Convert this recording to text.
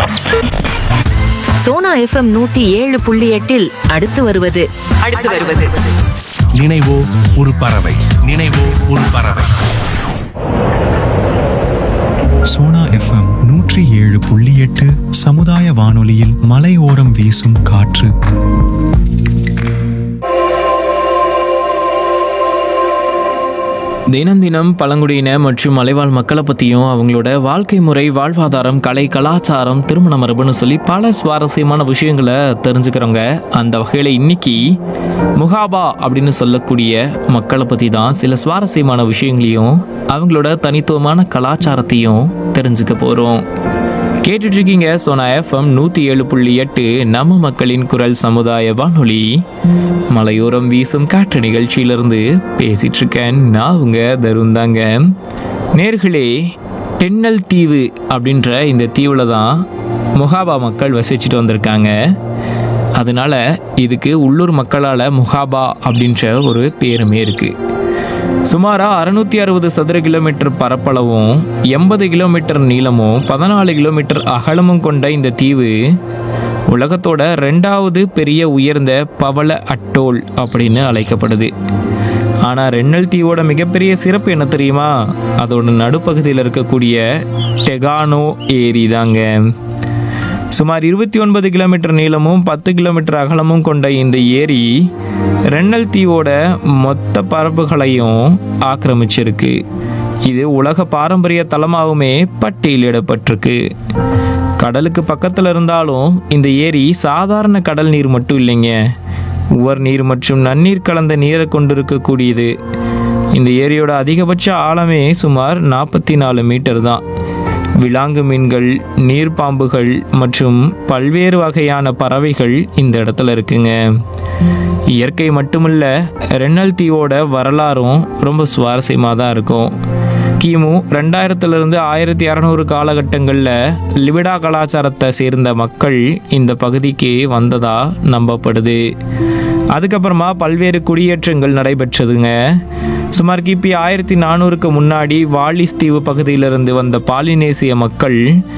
Sona FM நூத்தி ஏழு புள்ளி எட்டில் அடுத்து வருவது அடுத்து வருவது நினைவோ ஒரு பறவை நினைவோ ஒரு பறவை சோனா எஃப்எம் நூற்றி ஏழு புள்ளி எட்டு சமுதாய வானொலியில் மலையோரம் வீசும் காற்று தினம் தினம் பழங்குடியின மற்றும் மலைவாழ் மக்களை பற்றியும் அவங்களோட வாழ்க்கை முறை வாழ்வாதாரம் கலை கலாச்சாரம் திருமண மரபுன்னு சொல்லி பல சுவாரஸ்யமான விஷயங்களை தெரிஞ்சுக்கிறோங்க அந்த வகையில் இன்னைக்கு முகாபா அப்படின்னு சொல்லக்கூடிய மக்களை பற்றி தான் சில சுவாரஸ்யமான விஷயங்களையும் அவங்களோட தனித்துவமான கலாச்சாரத்தையும் தெரிஞ்சுக்க போகிறோம் கேட்டுட்டு இருக்கீங்க சோனா எஃப்எம் நூற்றி ஏழு புள்ளி எட்டு நம்ம மக்களின் குரல் சமுதாய வானொலி மலையோரம் வீசும் காற்று நிகழ்ச்சியிலிருந்து பேசிட்டு இருக்கேன் நான் உங்க தருண் தாங்க நேர்களே தென்னல் தீவு அப்படின்ற இந்த தீவில் தான் முகாபா மக்கள் வசிச்சுட்டு வந்திருக்காங்க அதனால இதுக்கு உள்ளூர் மக்களால் முகாபா அப்படின்ற ஒரு பேருமே இருக்குது சுமாரா அறுநூத்தி அறுபது சதுர கிலோமீட்டர் பரப்பளவும் எண்பது கிலோமீட்டர் நீளமும் பதினாலு கிலோமீட்டர் அகலமும் கொண்ட இந்த தீவு உலகத்தோட ரெண்டாவது பெரிய உயர்ந்த பவள அட்டோல் அப்படின்னு அழைக்கப்படுது ஆனால் ரென்னல் தீவோட மிகப்பெரிய சிறப்பு என்ன தெரியுமா அதோட நடுப்பகுதியில் இருக்கக்கூடிய டெகானோ ஏரி தாங்க சுமார் இருபத்தி ஒன்பது கிலோமீட்டர் நீளமும் பத்து கிலோமீட்டர் அகலமும் கொண்ட இந்த ஏரி ரென்னல் தீவோட மொத்த பரப்புகளையும் ஆக்கிரமிச்சிருக்கு இது உலக பாரம்பரிய தலமாகவுமே பட்டியலிடப்பட்டிருக்கு கடலுக்கு பக்கத்தில் இருந்தாலும் இந்த ஏரி சாதாரண கடல் நீர் மட்டும் இல்லைங்க உவர் நீர் மற்றும் நன்னீர் கலந்த நீரை கொண்டிருக்கக்கூடியது இந்த ஏரியோட அதிகபட்ச ஆழமே சுமார் நாற்பத்தி நாலு மீட்டர் தான் விலாங்கு மீன்கள் நீர்ப்பாம்புகள் மற்றும் பல்வேறு வகையான பறவைகள் இந்த இடத்துல இருக்குங்க இயற்கை மட்டுமல்ல ரென்னல் தீவோட வரலாறும் ரொம்ப சுவாரஸ்யமாக தான் இருக்கும் கிமு ரெண்டாயிரத்துலேருந்து ஆயிரத்தி இரநூறு காலகட்டங்களில் லிபிடா கலாச்சாரத்தை சேர்ந்த மக்கள் இந்த பகுதிக்கு வந்ததா நம்பப்படுது அதுக்கப்புறமா பல்வேறு குடியேற்றங்கள் நடைபெற்றதுங்க சுமார் கிபி ஆயிரத்தி நானூறுக்கு முன்னாடி வாலிஸ் தீவு பகுதியிலிருந்து வந்த பாலினேசிய மக்கள்